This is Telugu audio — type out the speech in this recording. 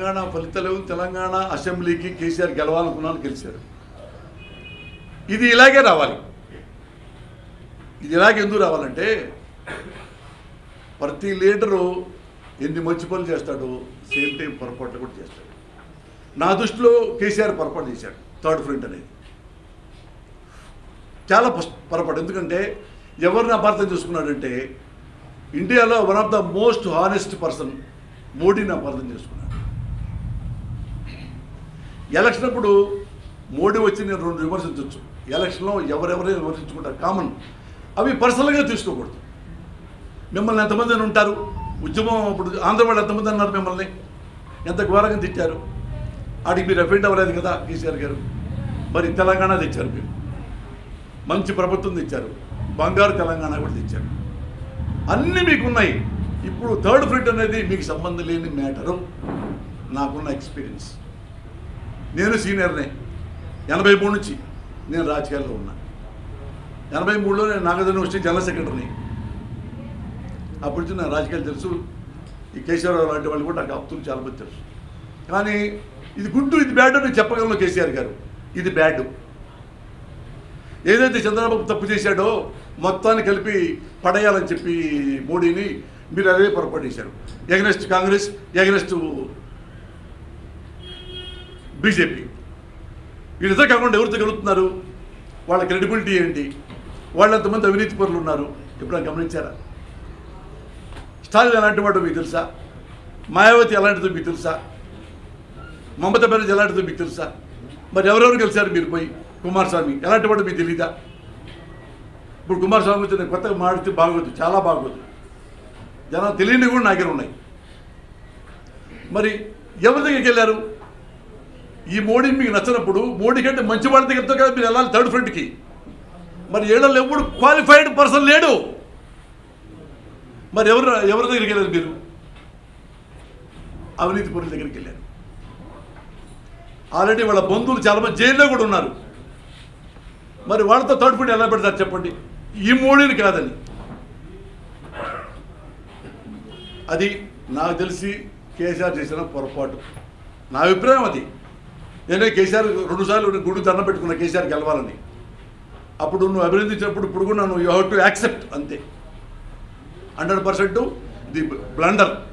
తెలంగాణ ఫలితాలు తెలంగాణ అసెంబ్లీకి కేసీఆర్ గెలవాలనుకున్నాను గెలిచారు ఇది ఇలాగే రావాలి ఇది ఇలాగే ఎందుకు రావాలంటే ప్రతి లీడరు ఎన్ని మంచి పనులు చేస్తాడో సేమ్ టైం పొరపాట్లు కూడా చేస్తాడు నా దృష్టిలో కేసీఆర్ పొరపాటు చేశాడు థర్డ్ ఫ్రంట్ అనేది చాలా పస్- పొరపాటు ఎందుకంటే ఎవరిని అపార్థం చేసుకున్నాడంటే ఇండియాలో one of the most honest person మోడీని అపార్థం చేసుకున్నాడు ఎలక్షన్ అప్పుడు మోడీ వచ్చి నేను రెండు విమర్శించవచ్చు ఎలక్షన్లో ఎవరెవరైనా విమర్శించుకుంటారు కామన్ అవి పర్సనల్గా తీసుకోకూడదు మిమ్మల్ని ఎంతమంది అని ఉంటారు ఉద్యమం అప్పుడు ఆంధ్ర వాళ్ళు ఎంతమంది అన్నారు మిమ్మల్ని ఎంత ఘోరంగా తిట్టారు ఆడికి మీరు అఫెండ్ అవ్వలేదు కదా కేసీఆర్ గారు మరి తెలంగాణ తెచ్చారు మీరు మంచి ప్రభుత్వం తెచ్చారు బంగారు తెలంగాణ కూడా తెచ్చారు అన్నీ మీకున్నాయి ఇప్పుడు థర్డ్ ఫ్రంట్ అనేది మీకు సంబంధం లేని మ్యాటరు నాకున్న ఎక్స్పీరియన్స్ నేను సీనియర్నే ఎనభై మూడు నుంచి నేను రాజకీయాల్లో ఉన్నా ఎనభై మూడులో నేను నాగార్జున యూనివర్సిటీ జనరల్ సెక్రటరీని అప్పటి నుంచి నాకు రాజకీయాలు తెలుసు ఈ కేసీఆర్ లాంటి వాళ్ళు కూడా నాకు అప్తులు చాలా మంది తెలుసు కానీ ఇది గుడ్డు ఇది బ్యాడ్ అని చెప్పగలను కేసీఆర్ గారు ఇది బ్యాడ్ ఏదైతే చంద్రబాబు తప్పు చేశాడో మొత్తాన్ని కలిపి పడేయాలని చెప్పి మోడీని మీరు అదే పొరపాటు చేశారు ఎగనెస్ట్ కాంగ్రెస్ ఎగనెస్ట్ బీజేపీ వీళ్ళిద్దరు కాకుండా ఎవరితో గెలుస్తున్నారు వాళ్ళ క్రెడిబిలిటీ ఏంటి వాళ్ళు ఎంతమంది అవినీతి పరులు ఉన్నారు ఎప్పుడైనా గమనించారా స్టాలిన్ ఎలాంటి వాడు మీకు తెలుసా మాయావతి ఎలాంటిదో మీకు తెలుసా మమతా బెనర్జీ ఎలాంటిదో మీకు తెలుసా మరి ఎవరెవరు గెలిచారు మీరు పోయి కుమారస్వామి ఎలాంటి వాడు మీకు తెలీదా ఇప్పుడు కుమారస్వామి గురించి నేను కొత్తగా మాడితే బాగోదు చాలా బాగోదు జనం తెలియని కూడా నా దగ్గర ఉన్నాయి మరి ఎవరి దగ్గరికి వెళ్ళారు ఈ మోడీ మీకు నచ్చినప్పుడు మోడీ కంటే మంచి వాళ్ళ దగ్గరతో కదా మీరు వెళ్ళాలి థర్డ్ ఫ్రంట్కి మరి ఏళ్ళలో ఎప్పుడు క్వాలిఫైడ్ పర్సన్ లేడు మరి ఎవరు ఎవరి దగ్గరికి వెళ్ళారు మీరు అవినీతి పరుల దగ్గరికి వెళ్ళారు ఆల్రెడీ వాళ్ళ బంధువులు చాలా మంది జైల్లో కూడా ఉన్నారు మరి వాళ్ళతో థర్డ్ ఫ్రంట్ ఎలా పెడతారు చెప్పండి ఈ మోడీని కాదని అది నాకు తెలిసి కేసీఆర్ చేసిన పొరపాటు నా అభిప్రాయం అది నేనే కేసీఆర్ రెండుసార్లు గుడి దండం పెట్టుకున్న కేసీఆర్ గెలవాలని అప్పుడు నువ్వు అభినందించినప్పుడు ఇప్పుడు కూడా నువ్వు యూ హెవ్ టు యాక్సెప్ట్ అంతే హండ్రెడ్ పర్సెంట్ ఇది బ్లండర్